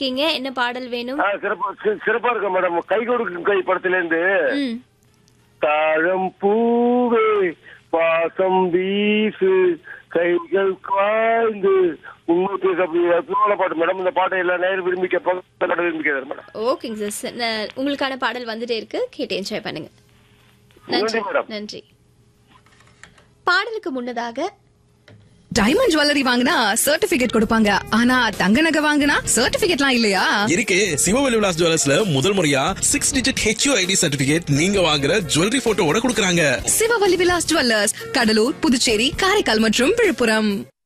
இருக்கீங்க என்ன பாடல் வேணும் ஆ, சிறப்பா சி- சிறப்பா இருக்கு மேடம் கை கொடுக்கும் கை படத்துல இருந்து ம் தாழம் பூவே பாசம் வீசு கைகள் காய்ந்து உண்மை பேச அற்புதமான பாட்டு மேடம் இந்த பாட்டை எல்லா நேரம் விரும்பி கேட்பாங்க இந்த பாட்டை விரும்பி கேட்கறேன் மேடம் ஓகேங்க சார் ந- உங்களுக்கான பாடல் வந்துட்டே இருக்கு கேட்டு என்ஜாய் பண்ணுங்க நன்றி நன்றி, மேடம். நன்றி பாடலுக்கு முன்னதாக டைமண்ட் ஜுவல்லரி வாங்கினா சர்டிபிகேட் கொடுப்பாங்க ஆனா தங்க நகை வாங்கினா சர்டிபிகேட்லாம் இல்லையா இருக்கு சிவவெளி விலாஸ் ஜுவல்லர்ஸ்ல முதல் முறையா six digit HU ID certificate நீங்க வாங்குற ஜுவல்லரி போட்டோவோட கொடுக்கறாங்க சிவவல்லி விலாஸ் ஜுவல்லர்ஸ் கடலூர் புதுச்சேரி காரைக்கால் மற்றும் விழுப்புரம்